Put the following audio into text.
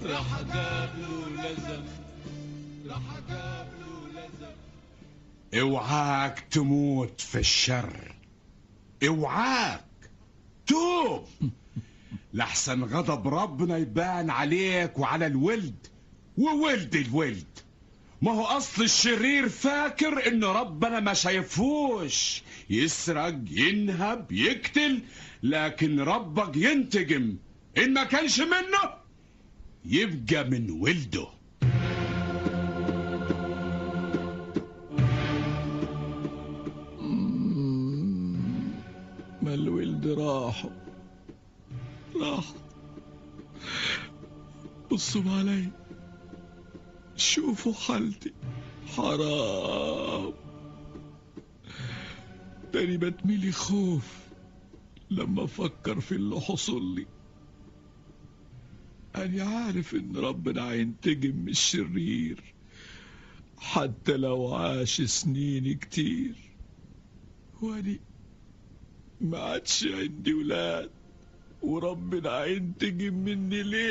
راح اقابله لزم راح اقابله لزم اوعاك تموت في الشر اوعاك توب لحسن غضب ربنا يبان عليك وعلى الولد وولد الولد ما هو اصل الشرير فاكر ان ربنا ما شايفوش يسرق ينهب يقتل لكن ربك ينتقم ان ما كانش منه يبقى من ولده ما الولد راحوا راحوا بصوا علي شوفوا حالتي حرام تاني بتميلي خوف لما افكر في اللي حصل لي انا عارف ان ربنا هينتقم من الشرير حتى لو عاش سنين كتير واني ما عادش عندي ولاد وربنا هينتقم مني ليه